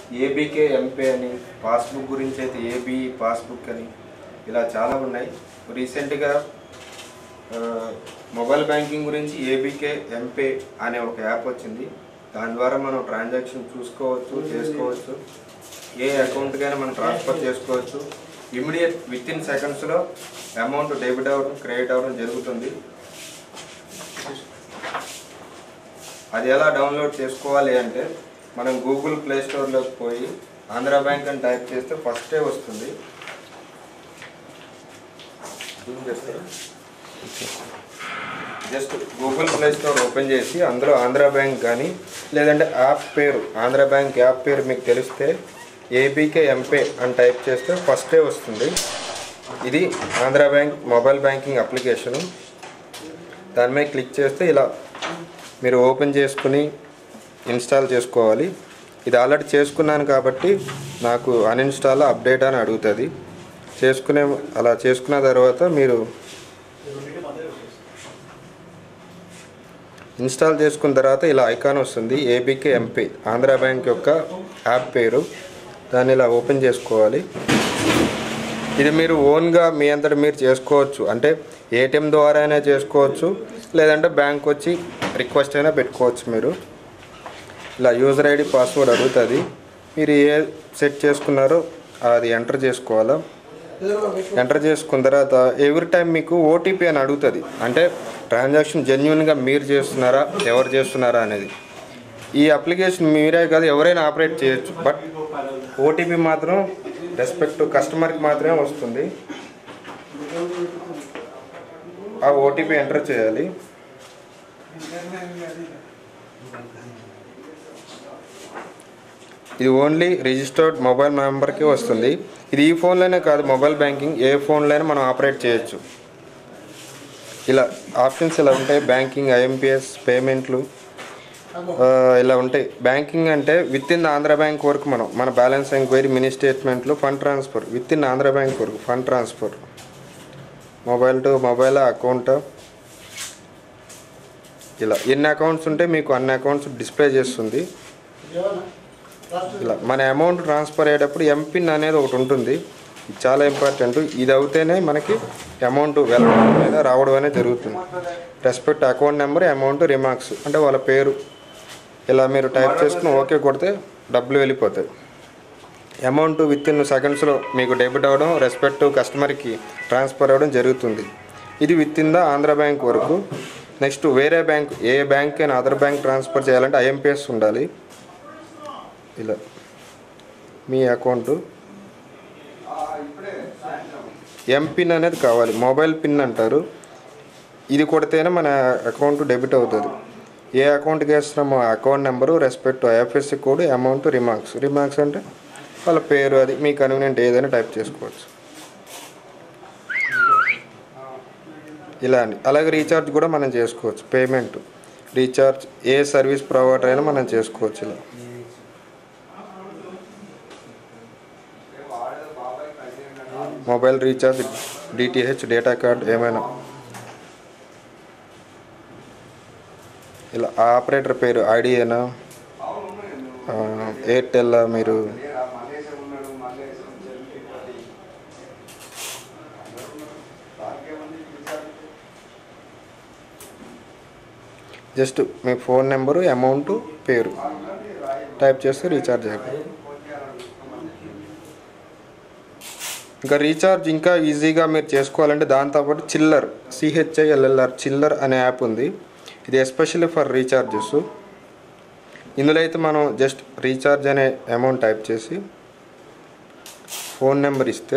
ABK Ampere అని passbook గురించి అయితే ఏబీ పాస్బుక్ అని ఇలా చాలా ఉన్నాయి రీసెంట్గా ఆ, మొబైల్ బ్యాంకింగ్ గురించి ఏబీకే ఎంపే అనే ఒక యాప్ వచ్చింది దాని ద్వారా మనం ట్రాన్సాక్షన్ చూసుకోవచ్చు చేసుకోవచ్చు ఏ అకౌంట్కైనా మనం ట్రాన్స్ఫర్ చేసుకోవచ్చు ఇమీడియట్ విత్ ఇన్ సెకండ్స్లో అమౌంట్ డెబిట్ అవ్వడం క్రెడిట్ అవ్వడం జరుగుతుంది అది ఎలా డౌన్లోడ్ చేసుకోవాలి అంటే మనం గూగుల్ ప్లే స్టోర్లోకి పోయి ఆంధ్ర బ్యాంక్ అని టైప్ చేస్తే ఫస్టే వస్తుంది జూమ్ చేస్తారా just Google Play Store open చేసి అందులో ఆంధ్ర బ్యాంక్ కానీ లేదంటే యాప్ పేరు ఆంధ్ర బ్యాంక్ యాప్ పేరు మీకు తెలిస్తే ఏబీకే ఎంపే అని టైప్ చేస్తే ఫస్టే వస్తుంది ఇది Andhra bank mobile banking application దాని మీద క్లిక్ చేస్తే ఇలా మీరు ఓపెన్ చేసుకుని ఇన్స్టాల్ చేసుకోవాలి ఇది ఆల్రెడీ చేసుకున్నాను కాబట్టి నాకు అన్ఇన్స్టాల్ అప్డేట్ అని అడుగుతుంది చేసుకునే అలా చేసుకున్న తర్వాత మీరు ఇన్స్టాల్ చేసుకున్న తర్వాత ఇలా ఐకాన్ వస్తుంది ఏబీకే ఎంపీ ఆంధ్ర బ్యాంక్ యొక్క యాప్ పేరు దాన్ని ఇలా ఓపెన్ చేసుకోవాలి ఇది మీరు ఓన్గా మీ అంతటా మీరు చేసుకోవచ్చు అంటే ఏటీఎం ద్వారా అయినా చేసుకోవచ్చు లేదంటే బ్యాంక్ వచ్చి రిక్వెస్ట్ అయినా పెట్టుకోవచ్చు మీరు ఇలా యూజర్ ఐడి పాస్వర్డ్ అడుగుతుంది మీరు ఏ సెట్ చేసుకున్నారో అది ఎంటర్ చేసుకోవాలా ఎంటర్ చేసుకున్న తర్వాత ఎవ్రీ టైం మీకు ఓటీపీ అని అడుగుతుంది అంటే ట్రాన్సాక్షన్ జెన్యున్గా మీరు చేస్తున్నారా ఎవరు చేస్తున్నారా అనేది ఈ అప్లికేషన్ మీరే కాదు ఎవరైనా ఆపరేట్ చేయొచ్చు బట్ ఓటీపీ మాత్రం రెస్పెక్ట్ కస్టమర్కి మాత్రమే వస్తుంది ఆ ఓటీపీ ఎంటర్ చేయాలి ఇది ఓన్లీ రిజిస్టర్డ్ మొబైల్ నెంబర్కి వస్తుంది ఇది ఈ ఫోన్లోనే కాదు మొబైల్ బ్యాంకింగ్ ఏ ఫోన్లోనే మనం ఆపరేట్ చేయొచ్చు ఇలా ఆప్షన్స్ ఇలా ఉంటాయి బ్యాంకింగ్ ఐఎంపిఎస్ పేమెంట్లు ఆ, ఇలా ఉంటాయి బ్యాంకింగ్ అంటే విత్ ఇన్ ఆంధ్ర బ్యాంక్ వరకు మనం మన బ్యాలెన్స్ ఎంక్వైరీ మినీ స్టేట్మెంట్లు fund transfer within Andhra bank వరకు fund transfer mobile to mobile account ఇలా ఎన్ని అకౌంట్స్ ఉంటే మీకు అన్ని అకౌంట్స్ డిస్ప్లే చేస్తుంది ఇలా మన అమౌంట్ ట్రాన్స్ఫర్ అయ్యేటప్పుడు ఎంపిన్ అనేది ఒకటి ఉంటుంది ఇది చాలా ఇంపార్టెంట్ ఇది అవుతేనే మనకి అమౌంట్ వెళ్ళడం లేదా రావడం అనేది జరుగుతుంది respect account number amount remarks అంటే వాళ్ళ పేరు ఇలా మీరు టైప్ చేసుకుని ఓకే కొడితే డబ్బులు వెళ్ళిపోతాయి అమౌంట్ విత్ ఇన్ సెకండ్స్లో మీకు డెబిట్ అవ్వడం రెస్పెక్ట్ కస్టమర్కి ట్రాన్స్ఫర్ అవ్వడం జరుగుతుంది ఇది within the Andhra bank వరకు నెక్స్ట్ వేరే బ్యాంక్ ఏ బ్యాంక్ అయినా అదర్ బ్యాంక్ ట్రాన్స్ఫర్ చేయాలంటే ఐఎంపిఎస్ ఉండాలి ఇలా మీ అకౌంట్ ఎంపిన్ అనేది కావాలి మొబైల్ పిన్ అంటారు ఇది కొడితేనే మన అకౌంట్ డెబిట్ అవుతుంది ఏ అకౌంట్కి వేస్తున్నామో ఆ account number respect IFSC code amount remarks remarks అంటే వాళ్ళ పేరు అది మీ కన్వీనియంట్ ఏదైనా టైప్ చేసుకోవచ్చు ఇలా అని అలాగే రీఛార్జ్ కూడా మనం చేసుకోవచ్చు పేమెంట్ రీఛార్జ్ ఏ సర్వీస్ ప్రొవైడర్ అయినా మనం చేసుకోవచ్చు ఇలా mobile recharge DTH data card ఏమైనా ఇలా ఆ ఆపరేటర్ పేరు ఐడియానా ఎయిర్టెల్ మీరు జస్ట్ మీ ఫోన్ నెంబరు అమౌంట్ పేరు టైప్ చేస్తే రీఛార్జ్ అయిపోతుంది ఇంకా రీఛార్జ్ ఇంకా ఈజీగా మీరు చేసుకోవాలంటే దాంతోపాటు చిల్లర్ సిహెచ్ఐఎల్ఎల్ఆర్ చిల్లర్ అనే యాప్ ఉంది ఇది ఎస్పెషల్లీ ఫర్ రీఛార్జెస్ ఇందులో అయితే మనం జస్ట్ రీఛార్జ్ అనే అమౌంట్ టైప్ చేసి ఫోన్ నెంబర్ ఇస్తే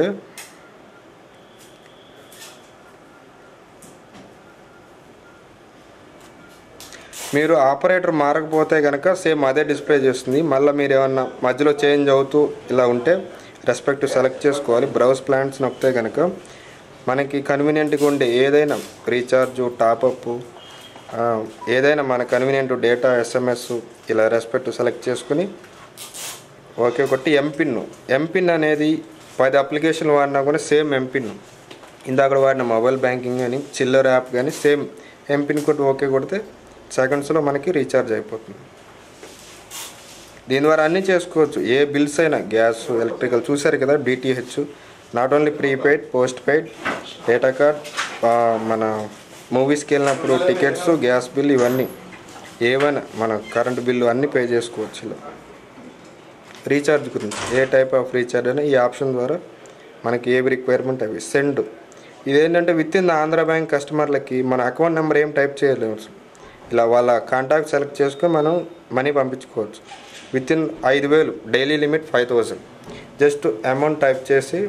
మీరు ఆపరేటర్ మారకపోతే కనుక సేమ్ అదే డిస్ప్లే చేస్తుంది మళ్ళీ మీరు ఏమన్నా మధ్యలో చేంజ్ అవుతూ ఇలా ఉంటే రెస్పెక్ట్ సెలెక్ట్ చేసుకోవాలి బ్రౌజ్ ప్లాన్స్ నొక్కితే కనుక మనకి కన్వీనియంట్గా ఉండే ఏదైనా రీఛార్జు టాపప్ ఏదైనా మన కన్వీనియంట్ డేటా ఎస్ఎంఎస్ ఇలా రెస్పెక్ట్ సెలెక్ట్ చేసుకుని ఓకే ఒకటి ఎంపిన్ ఎంపిన్ అనేది పది అప్లికేషన్లు వాడినా కూడా సేమ్ ఎంపిన్ ఇందాక వాడిన మొబైల్ బ్యాంకింగ్ కానీ చిల్లర్ యాప్ కానీ సేమ్ ఎంపిన్ కొట్టి ఓకే కొడితే సెకండ్స్లో మనకి రీఛార్జ్ అయిపోతుంది దీని ద్వారా అన్నీ చేసుకోవచ్చు ఏ బిల్స్ అయినా గ్యాస్ ఎలక్ట్రికల్ చూసారు కదా DTH not only prepaid postpaid data card ఆ, మన మూవీస్కి వెళ్ళినప్పుడు టికెట్స్ గ్యాస్ బిల్ ఇవన్నీ ఏవైనా మన కరెంట్ బిల్లు అన్నీ పే చేసుకోవచ్చు ఇలా రీఛార్జ్ గురించి ఏ టైప్ ఆఫ్ రీఛార్జ్ అయినా ఈ ఆప్షన్ ద్వారా మనకి ఏవి రిక్వైర్మెంట్ అవి సెండ్ ఇదేంటంటే విత్ ఇన్ ఆంధ్ర బ్యాంక్ కస్టమర్లకి మన అకౌంట్ నెంబర్ ఏం టైప్ చేయలేము ఇలా వాళ్ళ కాంటాక్ట్ సెలెక్ట్ చేసుకొని మనం మనీ పంపించుకోవచ్చు విత్ ఇన్ ఐదు వేలు daily limit five thousand just amount type చేసి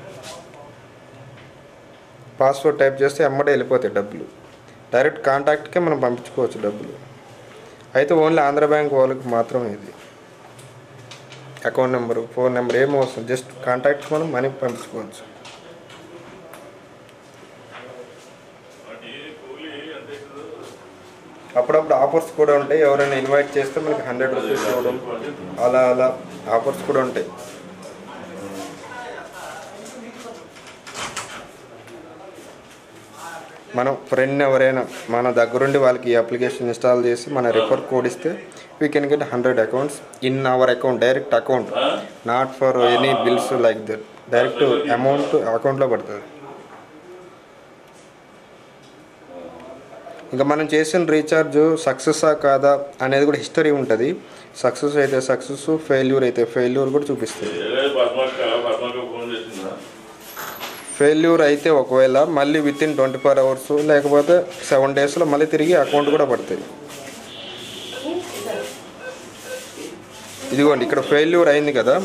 పాస్వర్డ్ టైప్ చేస్తే ఎమ్మడే వెళ్ళిపోతాయి డబ్బులు డైరెక్ట్ కాంటాక్ట్కే మనం పంపించుకోవచ్చు డబ్బులు అయితే ఓన్లీ ఆంధ్ర బ్యాంక్ వాళ్ళకి మాత్రమే ఇది అకౌంట్ నెంబరు ఫోన్ నెంబర్ ఏం అవసరం జస్ట్ కాంటాక్ట్ మనం మనీ పంపించుకోవచ్చు అప్పుడప్పుడు ఆఫర్స్ కూడా ఉంటాయి ఎవరైనా ఇన్వైట్ చేస్తే మనకి హండ్రెడ్ రూపీస్ ఇవ్వడం అలా అలా ఆఫర్స్ కూడా ఉంటాయి మనం ఫ్రెండ్ ఎవరైనా మన దగ్గరుండి వాళ్ళకి ఈ అప్లికేషన్ ఇన్స్టాల్ చేసి మన రిఫర్ కోడ్ ఇస్తే we can get hundred accounts in our account direct account not for any bills like that direct amount అకౌంట్లో పడుతుంది ఇంకా మనం చేసిన రీఛార్జ్ సక్సెస్సా కాదా అనేది కూడా హిస్టరీ ఉంటుంది సక్సెస్ అయితే సక్సెస్ ఫెయిల్యూర్ అయితే ఫెయిల్యూర్ కూడా చూపిస్తుంది ఏదో పద్మక్క పద్మక్క ఫోన్ చేసిందా ఫెయిల్యూర్ అయితే ఒకవేళ మళ్ళీ within twenty four hours లేకపోతే సెవెన్ డేస్లో మళ్ళీ తిరిగి అకౌంట్ కూడా పడుతుంది ఇదిగోండి ఇక్కడ ఫెయిల్యూర్ అయింది కదా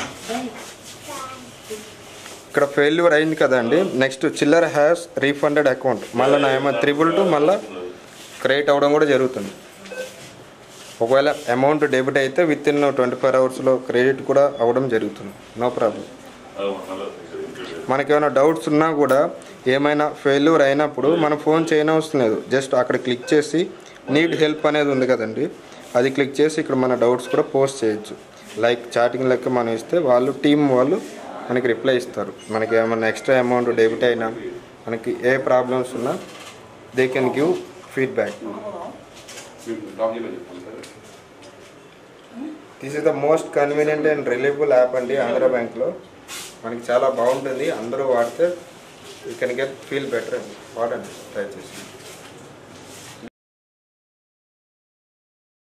ఇక్కడ ఫెయిల్యూర్ అయింది కదండి నెక్స్ట్ చిల్లర్ హ్యాస్ రీఫండెడ్ అకౌంట్ మళ్ళీ నా ఏమో త్రిబుల్ టు మళ్ళీ క్రియేట్ అవ్వడం కూడా జరుగుతుంది ఒకవేళ అమౌంట్ డెబిట్ అయితే విత్ ఇన్ ట్వంటీ ఫోర్ అవర్స్లో క్రెడిట్ కూడా అవ్వడం జరుగుతుంది నో ప్రాబ్లం మనకేమైనా డౌట్స్ ఉన్నా కూడా ఏమైనా ఫెయిల్యూర్ అయినప్పుడు మనం ఫోన్ చేయనవసరం లేదు జస్ట్ అక్కడ క్లిక్ చేసి నీడ్ హెల్ప్ అనేది ఉంది కదండి అది క్లిక్ చేసి ఇక్కడ మన డౌట్స్ కూడా పోస్ట్ చేయొచ్చు లైక్ చాటింగ్ లెక్క మనం ఇస్తే వాళ్ళు టీం వాళ్ళు మనకి రిప్లై ఇస్తారు మనకి ఏమైనా ఎక్స్ట్రా అమౌంట్ డెబిట్ అయినా మనకి ఏ ప్రాబ్లమ్స్ ఉన్నా they can give feedback this is the most convenient and reliable app అండి ఆంధ్ర బ్యాంక్లో మనకి చాలా బాగుంటుంది అందరూ వాడితే you can get feel better అండి వాడండి ట్రై చేసి